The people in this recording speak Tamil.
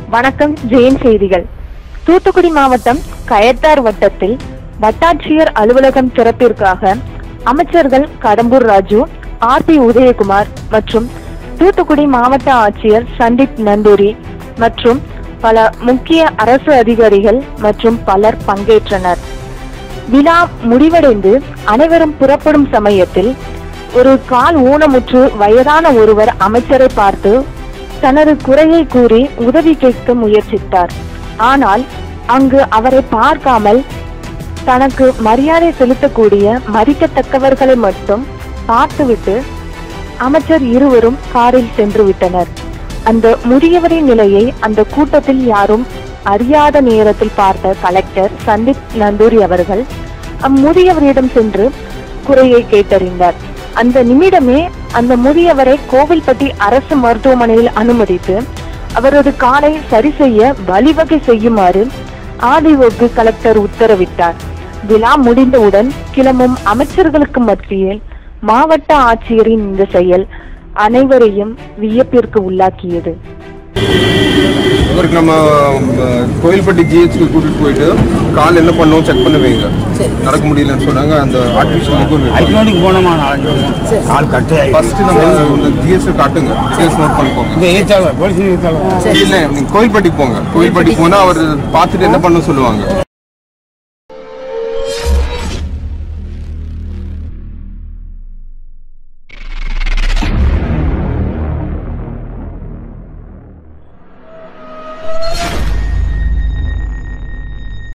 வணக்கம் ஜெயின் செய்திகள் தூத்துக்குடி மாவட்டம் கயத்தார் வட்டத்தில் வட்டாட்சியர் அலுவலகம் திறப்பிற்காக அமைச்சர்கள் கடம்பூர் ராஜு ஆர் பி உதயகுமார் மற்றும் தூத்துக்குடி மாவட்ட ஆட்சியர் சந்தீப் நந்தூரி மற்றும் பல முக்கிய அரசு அதிகாரிகள் மற்றும் பலர் பங்கேற்றனர் விழா முடிவடைந்து அனைவரும் புறப்படும் சமயத்தில் ஒரு கால் ஊனமுற்று வயதான ஒருவர் அமைச்சரை பார்த்து தனது குறையை கூறி உதவி கேட்க முயற்சித்தார் ஆனால் அங்கு அவரை பார்க்காமல் தனக்கு மரியாதை செலுத்தக்கூடிய மதிக்கத்தக்கவர்களை மட்டும் பார்த்துவிட்டு அமைச்சர் இருவரும் காரில் சென்று விட்டனர் அந்த முதியவரின் நிலையை அந்த கூட்டத்தில் யாரும் அறியாத நேரத்தில் பார்த்த கலெக்டர் சந்தீப் நந்தூரி அவர்கள் அம்முதியவரிடம் சென்று குறையை கேட்டறிந்தார் அந்த நிமிடமே அந்த முதியவரை கோவில்பட்டி அரசு மருத்துவமனையில் அனுமதித்து அவரது காலை சரி செய்ய வழிவகை செய்யுமாறு ஆதிஓக்கு கலெக்டர் உத்தரவிட்டார் விழா முடிந்தவுடன் கிளம்பும் அமைச்சர்களுக்கு மத்தியில் மாவட்ட ஆட்சியரின் இந்த செயல் அனைவரையும் வியப்பிற்கு உள்ளாக்கியது இவருக்கு நம்ம அஹ், கோயில்பட்டி ஜிஹெச்க்கு கூட்டிட்டு போயிட்டு கால் என்ன பண்ணோம் செக் பண்ண வைங்க நடக்க முடியலன்னு சொன்னாங்க அந்த ஆர்டிஃபிஷியல் ஐக்னோனிக் போனோமா நாலஞ்சு வருஷம் கால் கட்டு ஃபர்ஸ்ட் நம்ம இந்த ஜிஎஸ் காட்டுங்க ஜிஎஸ் நோட் பண்ணிக்கோங்க இந்த ஏச்சாளர் போலீஸ் ஏச்சாளர் இல்ல நீங்க கோயில்பட்டிக்கு போங்க கோயில்பட்டிக்கு போனா அவர் பார்த்துட்டு என்ன பண்ண சொல்லுவாங்க